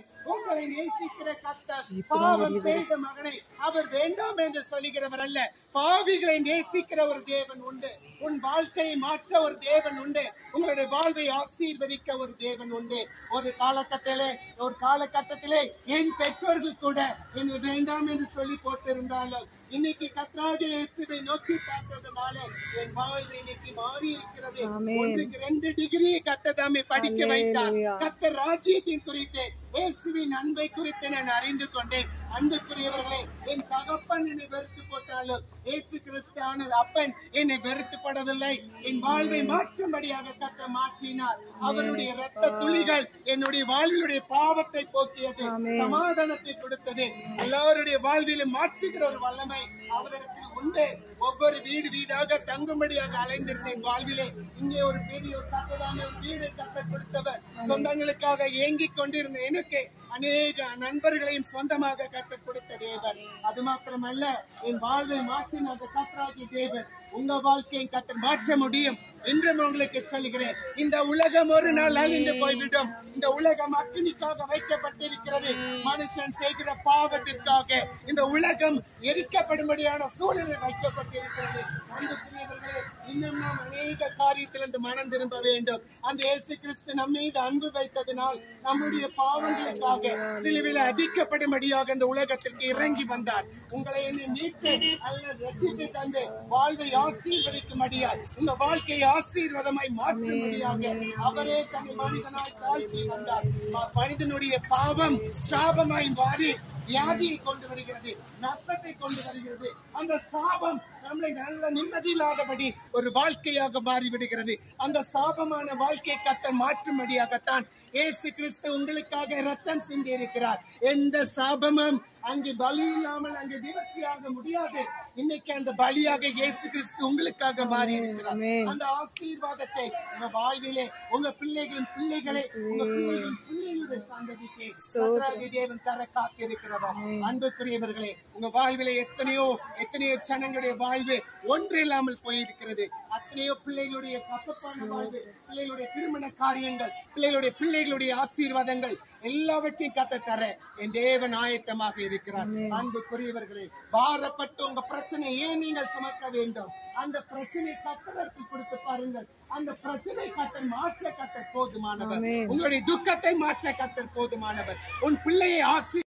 உங்களை நேசிக்கிற கர்த்தர் பாவம் செய்த மகனை அவர் வேண்டாம் என்று சொல்லுகிறவர் அல்ல பாவிகளை நேசிக்கிற ஒரு தேவன் உண்டு உன் வாழ்க்கையை மாற்ற ஒரு தேவன் உண்டு உங்களுடைய வாழ்வை ஆசீர்வதிக்க ஒரு தேவன் உண்டு ஒரு காலகட்டத்திலே ஒரு காலகட்டத்திலே என் பெற்றோர்கள் கூட என்னை வேண்டாம் என்று சொல்லி போட்டிருந்தாலும் இன்னைக்கு கத்ராடி இயேசுவை நோக்கி பார்த்ததுனால என் வாழ்வு இன்னைக்கு மாறி இருக்கிறது ஒன்றுக்கு ரெண்டு டிகிரி கத்ததாமே படிக்க வைத்தார் கத்த ராஜ்யத்தின் குறித்து இயேசுவின் அன்பை குறித்து நான் அறிந்து கொண்டேன் அன்புக்குரியவர்களே என் தகப்பன் என்னை வெறுத்து போட்டாலும் இயேசு கிறிஸ்தான அப்பன் என்னை வெறுத்துப்படவில்லை என் வாழ்வை மாற்றும்படியாக கத்த மாற்றினார் அவருடைய இரத்த துளிகள் என்னுடைய வாழ்வினுடைய பாவத்தை போக்கியது சமாதானத்தை கொடுத்தது எல்லாருடைய வாழ்விலும் மாற்றுகிற ஒரு வல்லமை அவரிடத்தில் உண்டு ஒவ்வொரு வீடு வீடாக தங்கும்படியாக அலைந்திருந்தேன் வாழ்விலே இங்கே ஒரு பெரிய ஒரு கட்டதான ஒரு வீடை கட்ட கொடுத்தவர் சொந்தங்களுக்காக ஏங்கிக் கொண்டிருந்த எனக்கு அநேக நண்பர்களையும் சொந்தமாக கத்த கொடுத்த தேவன் அது மாத்திரமல்ல என் வாழ்வை மாற்றின அந்த கத்தராகி தேவன் உங்க வாழ்க்கையை கத்த மாற்ற முடியும் இன்றும் உங்களுக்கு சொல்கிறேன் இந்த உலகம் ஒரு நாள் அழிந்து போய்விடும் இந்த உலகம் அக்னிக்காக வைக்கப்பட்டிருக்கிறது மனுஷன் செய்கிற பாவத்திற்காக இந்த உலகம் எரிக்கப்படும்படியான சூழ்நிலை வைக்கப்பட்டிருக்கிறது அன்புக்குரியவர்களே, இன்னும் நாம் அநேக காரியத்திலிருந்து மனம் திரும்ப வேண்டும் அந்த இயேசு கிறிஸ்து நம்ம மீது அன்பு வைத்ததினால் நம்முடைய பாவங்களுக்காக சிலுவையில் அதிக்கப்படும்படியாக இந்த உலகத்திற்கு இறங்கி வந்தார் உங்களை என்னை மீட்டு அல்லது ரட்சித்து தந்து வாழ்வை ஆசீர்வதிக்கும்படியாய் இந்த வாழ்க்கையை ஆசீர்வாதமாய் மாற்றும்படியாக அவரே தன்னை மனிதனாய் தாழ்த்தி வந்தார் ம- மனிதனுடைய பாவம் சாபமாய் மாறி வியாதியை கொண்டு வருகிறது நஷ்டத்தை கொண்டு வருகிறது அந்த சாபம் நம்மளை நல்ல நிம்மதியில்லாதபடி ஒரு வாழ்க்கையாக மாறிவிடுகிறது அந்த சாபமான வாழ்க்கை கத்த மாற்றும்படியாகத்தான் இயேசு கிறிஸ்து உங்களுக்காக ரத்தம் சிந்தி இருக்கிறார் எந்த சாபமும் அங்கு பலி இல்லாமல் அங்கு நிவர்த்தியாக முடியாது இன்னைக்கு அந்த பலியாக இயேசு கிறிஸ்து உங்களுக்காக மாறி இருக்கிறார் அந்த ஆசீர்வாதத்தை உங்க வாழ்விலே உங்க பிள்ளைகளின் பிள்ளைகளை உங்க பிள்ளைகளின் பிள்ளைகளுடைய சந்ததிக்கு கர்த்தராகிய தேவன் தர காத்திருக்கிறவர் அன்புக்குரியவர்களே உங்க வாழ்விலே எத்தனையோ எத்தனையோ ஜனங்களுடைய வாழ்வு ஒன்று இல்லாமல் போயிருக்கிறது அத்தனையோ பிள்ளைகளுடைய கசப்பான வாழ்வு பிள்ளைகளுடைய திருமண காரியங்கள் பிள்ளைகளுடைய பிள்ளைகளுடைய ஆசீர்வாதங்கள் எல்லாவற்றையும் கத்த தர என் தேவன் ஆயத்தமாக இருக்கிறார் அன்புக்குரியவர்களே பாரப்பட்டு உங்க பிரச்சனை ஏன் நீங்கள் சுமக்க வேண்டும் அந்த பிரச்சனை கத்தருக்கு கொடுத்து பாருங்கள் அந்த பிரச்சனை கத்தர் மாற்ற கத்தர் போதுமானவர் உங்களுடைய துக்கத்தை மாற்ற கத்தர் போதுமானவர் உன் பிள்ளையை ஆசி